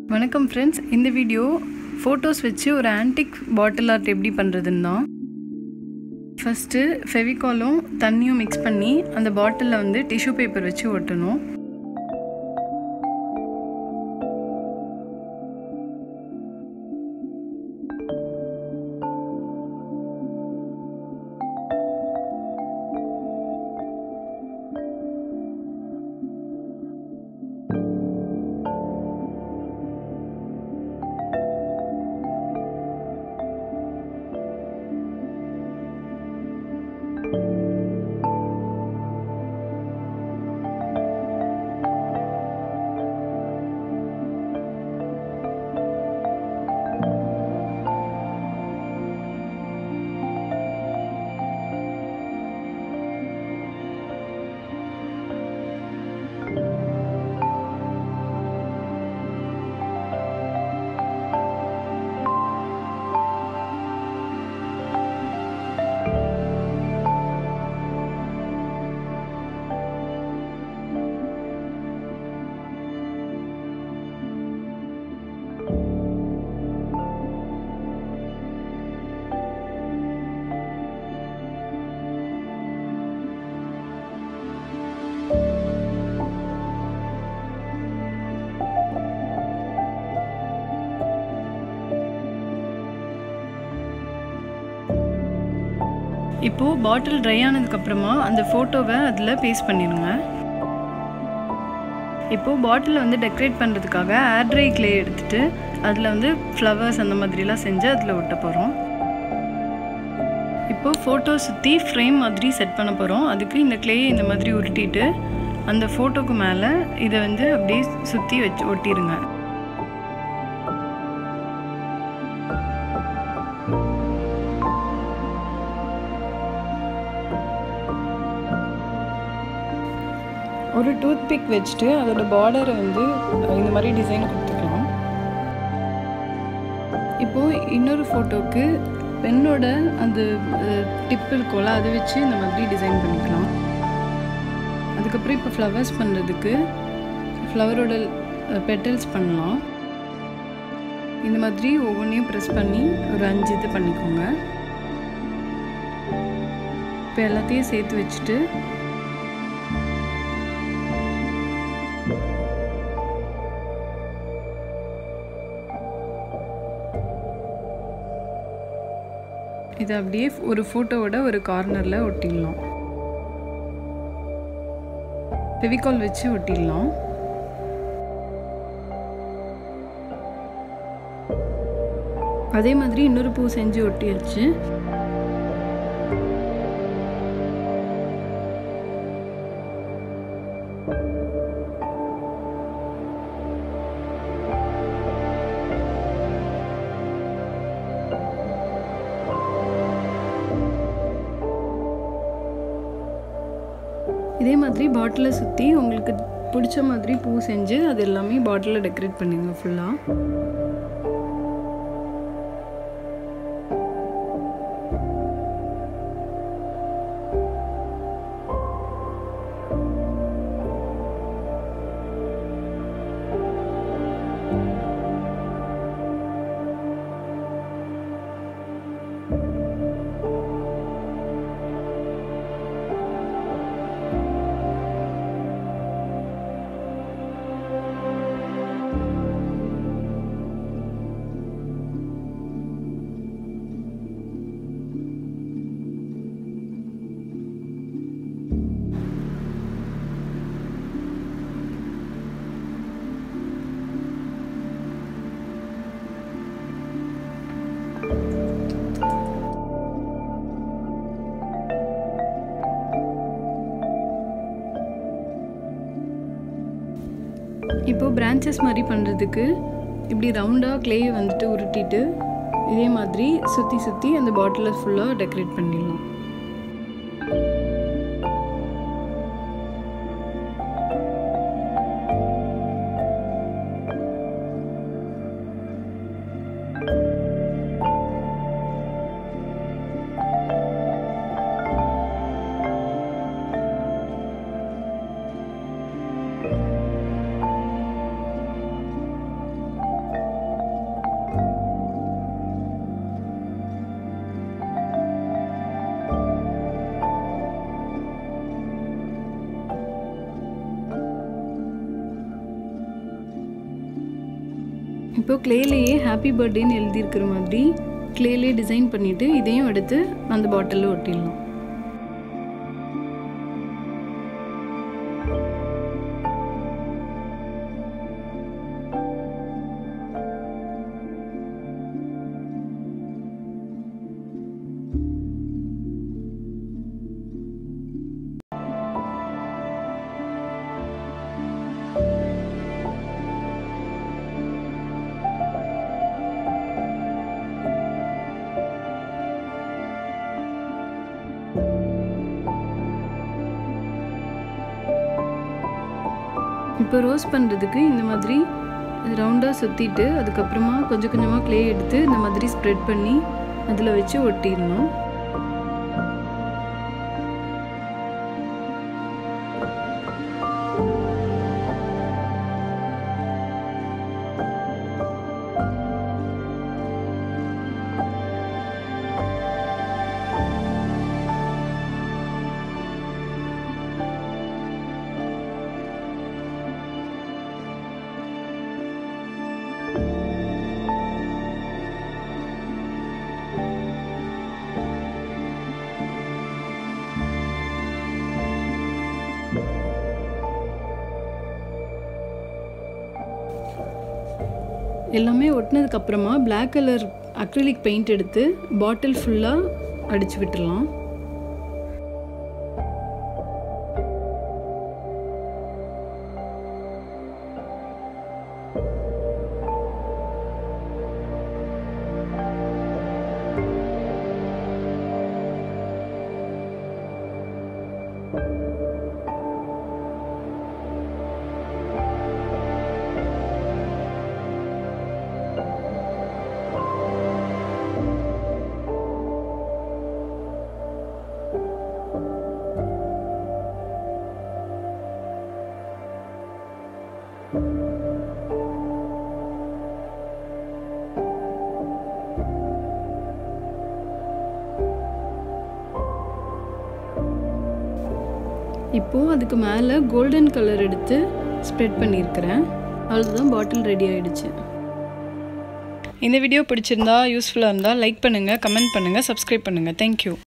வணக்கம் ஃப்ரெண்ட்ஸ் இந்த video photos வச்சு ஒரு ஆன்டிக் பாட்டில் ஆர்ட் எப்படி பண்ணுறதுன்னு தான் ஃபஸ்ட்டு ஃபெவிகாலும் தண்ணியும் மிக்ஸ் பண்ணி அந்த பாட்டிலில் வந்து டிஷ்யூ பேப்பர் வச்சு ஒட்டணும் இப்போது பாட்டில் ட்ரை ஆனதுக்கப்புறமா அந்த ஃபோட்டோவை அதில் பேஸ்ட் பண்ணிடுங்க இப்போது பாட்டிலை வந்து டெக்கரேட் பண்ணுறதுக்காக ஏர் ட்ரை கிளே எடுத்துகிட்டு அதில் வந்து ஃப்ளவர்ஸ் அந்த மாதிரிலாம் செஞ்சு அதில் ஒட்ட போகிறோம் இப்போது ஃபோட்டோ சுற்றி ஃப்ரேம் மாதிரி செட் பண்ண போகிறோம் அதுக்கு இந்த கிளேயை இந்த மாதிரி உருட்டிட்டு அந்த ஃபோட்டோக்கு மேலே இதை வந்து அப்படியே சுற்றி வச்சு ஒட்டிடுங்க ஒரு டூத் பிக் வச்சுட்டு அதோட பார்டரை வந்து இந்த மாதிரி டிசைன் கொடுத்துக்கலாம் இப்போது இன்னொரு ஃபோட்டோவுக்கு பெண்ணோட அந்த டிப் இருக்கும்ல அதை வச்சு இந்த மாதிரி டிசைன் பண்ணிக்கலாம் அதுக்கப்புறம் இப்போ ஃப்ளவர்ஸ் பண்ணுறதுக்கு ஃப்ளவரோட பெட்டல்ஸ் பண்ணலாம் இந்த மாதிரி ஒவ்வொன்றையும் ப்ரெஸ் பண்ணி ஒரு அஞ்சு இது பண்ணிக்கோங்க இப்போ எல்லாத்தையும் சேர்த்து வச்சுட்டு இதை அப்படியே ஒரு ஃபோட்டோவோட ஒரு கார்னரில் ஒட்டிடலாம் ஃபெவிகால் வச்சு ஒட்டிடலாம் அதே மாதிரி இன்னொரு பூ செஞ்சு ஒட்டியாச்சு இதே மாதிரி பாட்டிலை சுற்றி உங்களுக்கு பிடிச்ச மாதிரி பூ செஞ்சு அது எல்லாமே பாட்டிலில் டெக்கரேட் பண்ணிடுங்க ஃபுல்லாக இப்போ பிரான்ச்சஸ் மாதிரி பண்ணுறதுக்கு இப்படி ரவுண்டாக கிளேயை வந்துட்டு உருட்டிட்டு இதே மாதிரி சுற்றி சுற்றி அந்த பாட்டிலை ஃபுல்லாக டெக்கரேட் பண்ணிடலாம் இப்போ க்ளேலேயே ஹாப்பி பர்த்டேன்னு எழுதியிருக்கிற மாதிரி க்ளேலே டிசைன் பண்ணிவிட்டு இதையும் எடுத்து அந்த பாட்டிலில் ஒட்டிடலாம் இப்போ ரோஸ் பண்ணுறதுக்கு இந்த மாதிரி ரவுண்டாக சுற்றிட்டு அதுக்கப்புறமா கொஞ்சம் கொஞ்சமாக க்ளே எடுத்து இந்த மாதிரி ஸ்ப்ரெட் பண்ணி அதில் வச்சு ஒட்டிடணும் எல்லாமே ஒட்டினதுக்கு அப்புறமா பிளாக் கலர் அக்ரிலிக் பெயிண்ட் எடுத்து பாட்டில் ஃபுல்லாக அடிச்சு விட்டுடலாம் இப்போது அதுக்கு மேலே கோல்டன் கலர் எடுத்து ஸ்ப்ரெட் பண்ணியிருக்கிறேன் அவ்வளோதான் பாட்டில் ரெடி ஆயிடுச்சு இந்த வீடியோ பிடிச்சிருந்தா யூஸ்ஃபுல்லாக இருந்தால் லைக் பண்ணுங்கள் கமெண்ட் பண்ணுங்கள் சப்ஸ்கிரைப் பண்ணுங்கள் தேங்க்யூ